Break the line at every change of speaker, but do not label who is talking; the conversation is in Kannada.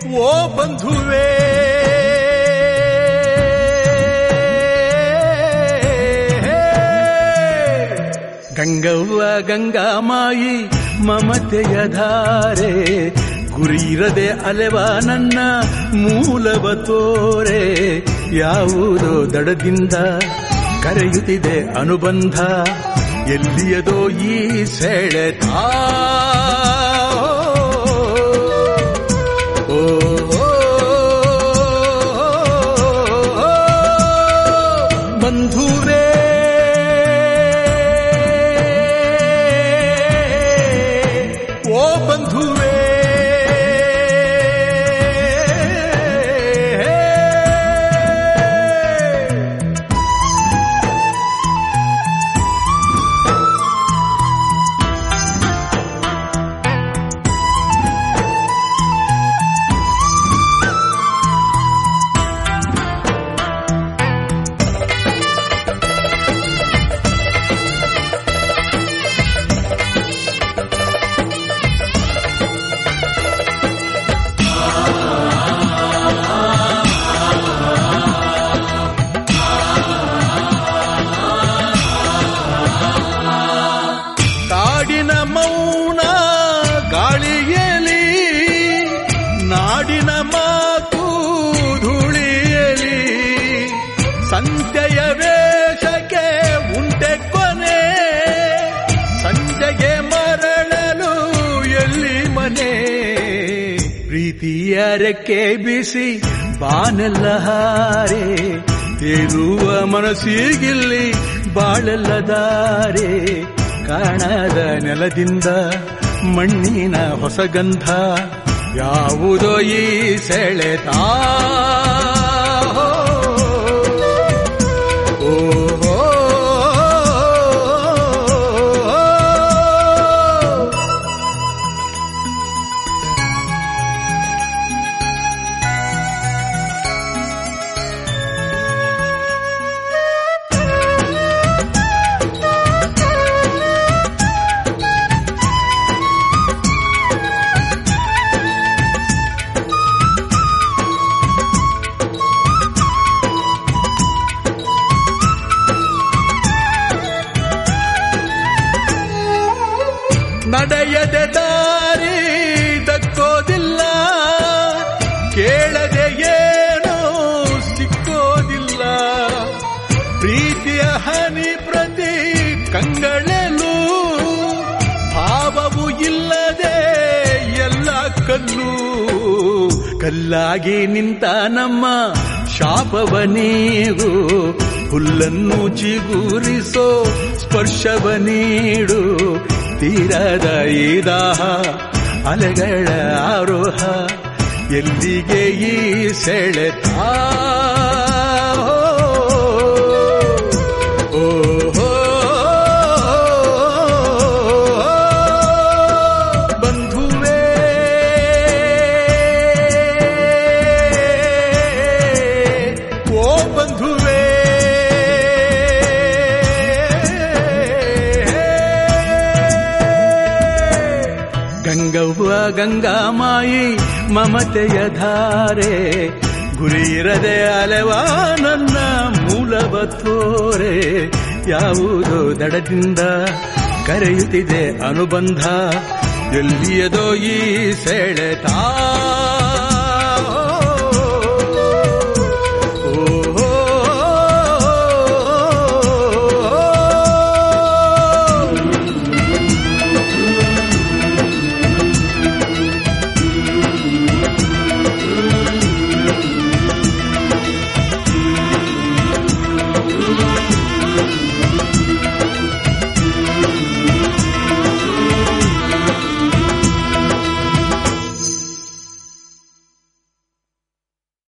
ಓ ಬಂಧುವೇ ಗಂಗವ್ವ ಗಂಗಾಮಾಯಿ ಮಮತೆಯ ಧಾರೆ ಗುರಿಯಿರದೆ ಅಲೆವ ನನ್ನ ಮೂಲವ ತೋರೆ ಯಾವುದೋ ದಡದಿಂದ ಕರೆಯುತ್ತಿದೆ ಅನುಬಂಧ ಎಲ್ಲಿಯದೋ ಈ ಸೆಳೆತ ಓ ಬಂಧುರೇ ಓ ಬಂಧುವೇ ಕಾಡಿನ ಮೌನ ಗಾಳಿಯಲಿ ನಾಡಿನ ಮಾತು ಧೂಳಿಯಲಿ ಸಂತೆಯ ವೇಷಕ್ಕೆ ಉಂಟೆ ಕೊನೆ ಸಂಜೆಗೆ ಮರಳಲು ಎಲ್ಲಿ ಮನೆ ಪ್ರೀತಿಯ ರೆಕ್ಕೆ ಬಿಸಿ ಬಾನೆಲ್ಲ ಹಾರೆ ತೇಲುವ ಮನಸ್ಸಿಗಿಲ್ಲಿ ಬಾಳೆಲ್ಲ ದಾರೆ ಕಾಣದ ನೆಲದಿಂದ ಮಣ್ಣಿನ ಹೊಸಗಂಧ ಯಾವುದೋ ಈ ಸೆಳೆತ ಓ ನಡೆಯದೆ ದಾರಿ ದಕ್ಕೋದಿಲ್ಲ ಕೇಳದೆ ಏನೋ ಸಿಕ್ಕೋದಿಲ್ಲ ಪ್ರೀತಿಯ ಹನಿ ಪ್ರತಿ ಕಂಗಳಲು ಭಾವವು ಇಲ್ಲದೆ ಎಲ್ಲ ಕಲ್ಲು ಕಲ್ಲಾಗಿ ನಿಂತ ನಮ್ಮ ಶಾಪವ ನೀವು ಹುಲ್ಲನ್ನು ಚಿಗುರಿಸೋ ಸ್ಪರ್ಶವ ನೀಡು ತೀರದ ಈ ದಾಹ ಅಲೆಗಳ ಆರೋಹ ಎಲ್ಲಿಗೆ ಈ ಸೆಳೆತ ಓ ಬಂಧುವೇ ಓ ಬಂಧುವೇ ಗಂಗವ್ವ ಗಂಗಾಮಾಯಿ ಮಮತೆಯ ಧಾರೆ ಗುರಿಯಿರದೆ ಅಲೆವ ನನ್ನ ಮೂಲವ ತೋರೆ ಯಾವುದೋ ದಡದಿಂದ ಕರೆಯುತ್ತಿದೆ ಅನುಬಂಧ ಎಲ್ಲಿಯದೋ ಈ ಸೆಳೆತ ಓ